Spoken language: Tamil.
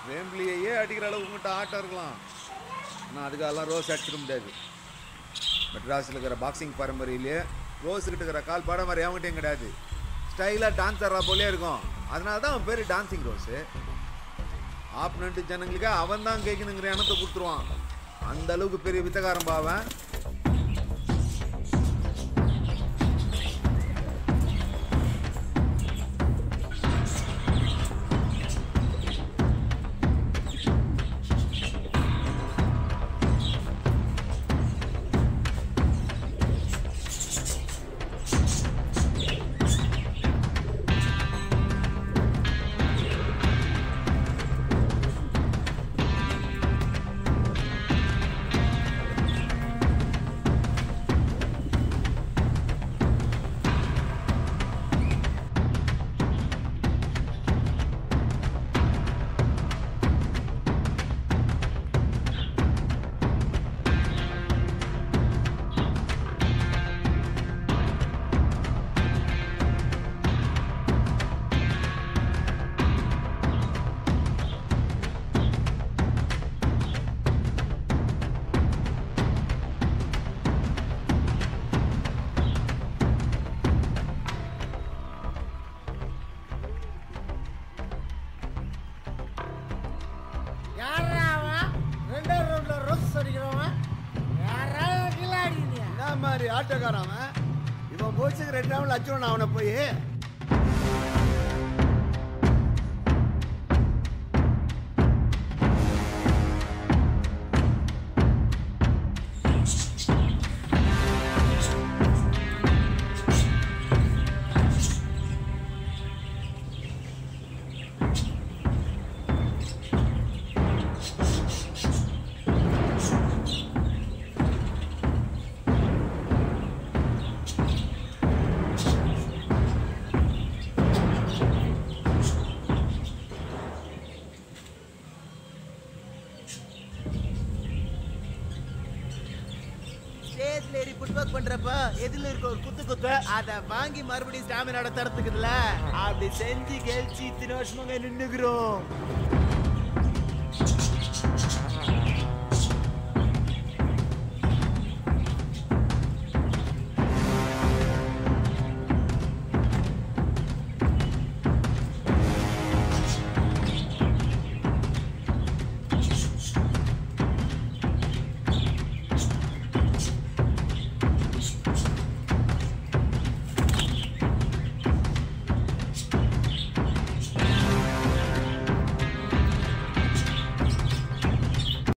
வேம்பிலியையே அடிக்கிற அளவுக்கு மட்டும் ஆட்டம் இருக்கலாம் ஆனால் அதுக்கெல்லாம் ரோஸ் அடிச்சிட முடியாது மெட்ராஸில் இருக்கிற பாக்ஸிங் பரம்பரையிலே ரோஸ் கிட்ட இருக்கிற கால் பாடம் மாதிரி எவங்கிட்டையும் கிடையாது ஸ்டைலாக டான்ஸ் ஆடுறா போலே இருக்கும் அதனால தான் அவன் பேர் டான்சிங் ரோஸு ஆப்னண்ட் ஜனங்களுக்கு அவன் தான் கேட்கணுங்கிற எண்ணத்தை கொடுத்துருவான் அந்த அளவுக்கு பெரிய வித்தகாரம் பாவன் யாரா அவன் ரெண்டாவது ரவுண்ட்ல ரோஸ் அடிக்கிறவன் யாரா கிளாடி நீ என்ன மாதிரி ஆட்டோக்காரன் அவன் இவன் போச்சுக்கு ரெண்டு நாள் அச்சுவன் அவனை போய் ஸ்டேஜ்ல ஏறி ஃபுட்பால் பண்றப்ப எதிரில இருக்க ஒரு குத்து குத்து அத வாங்கி மறுபடியும் ஸ்டாமினாட தரத்துக்குதுல அப்படி செஞ்சு கெழிச்சு இத்தனை வருஷமாக நின்னுக்கிறோம்